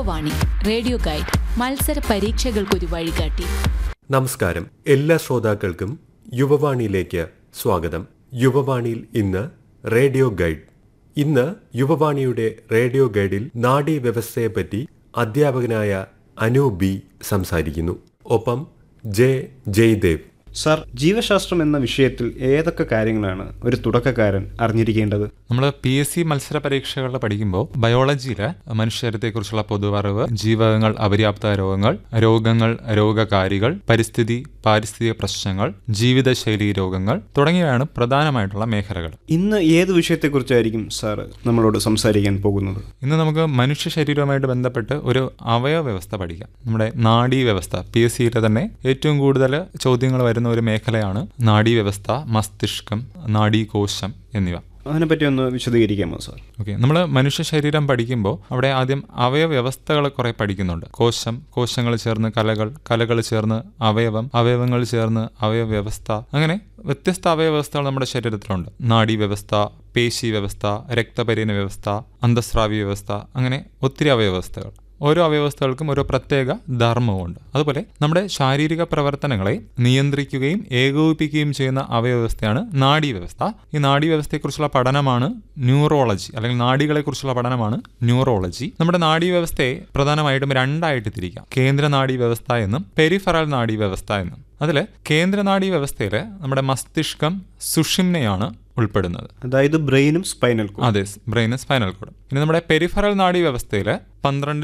Yuvavani radio guide മത്സര പരീക്ഷകൾക്കൊരു വഴികാട്ടി നമസ്കാരം എല്ലാ ശ്രോതാക്കൾക്കും യുവവാണിയിലേക്ക് സ്വാഗതം യുവവാണിയിൽ ഇന്ന് റേഡിയോ ഗൈഡ് ഇന്ന് യുവവാണിയുടെ റേഡിയോ ഗൈഡിൽ നാഡീ വ്യവസ്ഥയെപ്പറ്റി അധ്യാപകനായ അനു ബി സംസാരിക്കുന്നു ഒപ്പം ജെ ജയ്ദേവ് സർ ജീവശാസ്ത്രം എന്ന വിഷയത്തിൽ ഏതൊക്കെ കാര്യങ്ങളാണ് ഒരു തുടക്കക്കാരൻ അറിഞ്ഞിരിക്കേണ്ടത് നമ്മൾ പി എസ് സി മത്സര പരീക്ഷകളിൽ പഠിക്കുമ്പോൾ ബയോളജിയിലെ മനുഷ്യരത്തെക്കുറിച്ചുള്ള പൊതുവറിവ് ജീവകങ്ങൾ അപര്യാപ്ത രോഗങ്ങൾ രോഗങ്ങൾ രോഗകാരികൾ പരിസ്ഥിതി പാരിസ്ഥിതിക പ്രശ്നങ്ങൾ ജീവിതശൈലി രോഗങ്ങൾ തുടങ്ങിയവയാണ് പ്രധാനമായിട്ടുള്ള മേഖലകൾ ഇന്ന് ഏത് വിഷയത്തെക്കുറിച്ചായിരിക്കും സാർ നമ്മളോട് സംസാരിക്കാൻ പോകുന്നത് ഇന്ന് നമുക്ക് മനുഷ്യ ശരീരവുമായിട്ട് ബന്ധപ്പെട്ട് ഒരു അവയവ വ്യവസ്ഥ പഠിക്കാം നമ്മുടെ നാഡീ വ്യവസ്ഥ പി എസ് സിയിലെ തന്നെ ഏറ്റവും കൂടുതൽ ചോദ്യങ്ങൾ വരുന്ന ഒരു മേഖലയാണ് നാഡീ വ്യവസ്ഥ മസ്തിഷ്കം നാഡീകോശം എന്നിവ അതിനെപ്പറ്റി ഒന്ന് വിശദീകരിക്കാമോ സാർ ഓക്കെ നമ്മൾ മനുഷ്യ ശരീരം പഠിക്കുമ്പോൾ അവിടെ ആദ്യം അവയവ്യവസ്ഥകൾ കുറെ പഠിക്കുന്നുണ്ട് കോശം കോശങ്ങൾ ചേർന്ന് കലകൾ കലകൾ ചേർന്ന് അവയവം അവയവങ്ങൾ ചേർന്ന് അവയവ്യവസ്ഥ അങ്ങനെ വ്യത്യസ്ത അവയവ്യവസ്ഥകൾ നമ്മുടെ ശരീരത്തിലുണ്ട് നാഡീ വ്യവസ്ഥ പേശി വ്യവസ്ഥ രക്തപരിണ വ്യവസ്ഥ അന്തസ്രാവി വ്യവസ്ഥ അങ്ങനെ ഒത്തിരി അവയവ്യവസ്ഥകൾ ഓരോ അവയവസ്ഥകൾക്കും ഓരോ പ്രത്യേക ധർമ്മമുണ്ട് അതുപോലെ നമ്മുടെ ശാരീരിക പ്രവർത്തനങ്ങളെ നിയന്ത്രിക്കുകയും ഏകോപിപ്പിക്കുകയും ചെയ്യുന്ന അവയവസ്ഥയാണ് നാഡീവ്യവസ്ഥ ഈ നാഡീവ്യവസ്ഥയെക്കുറിച്ചുള്ള പഠനമാണ് ന്യൂറോളജി അല്ലെങ്കിൽ നാഡികളെക്കുറിച്ചുള്ള പഠനമാണ് ന്യൂറോളജി നമ്മുടെ നാഡീവ്യവസ്ഥയെ പ്രധാനമായിട്ടും രണ്ടായിട്ട് തിരിക്കാം കേന്ദ്ര നാഡീവ്യവസ്ഥ എന്നും പെരിഫറൽ നാഡീവ്യവസ്ഥ എന്നും അതിൽ കേന്ദ്ര നാഡീവ്യവസ്ഥയിൽ നമ്മുടെ മസ്തിഷ്കം സുഷിമ്നയാണ് ഉൾപ്പെടുന്നത് അതായത് ബ്രെയിനും സ്പൈനൽ കോഡും അതെ ബ്രെയിൻ സ്പൈനൽ കോഡ് ഇനി നമ്മുടെ പെരിഫറൽ നാഡീവ്യവസ്ഥയിൽ പന്ത്രണ്ട്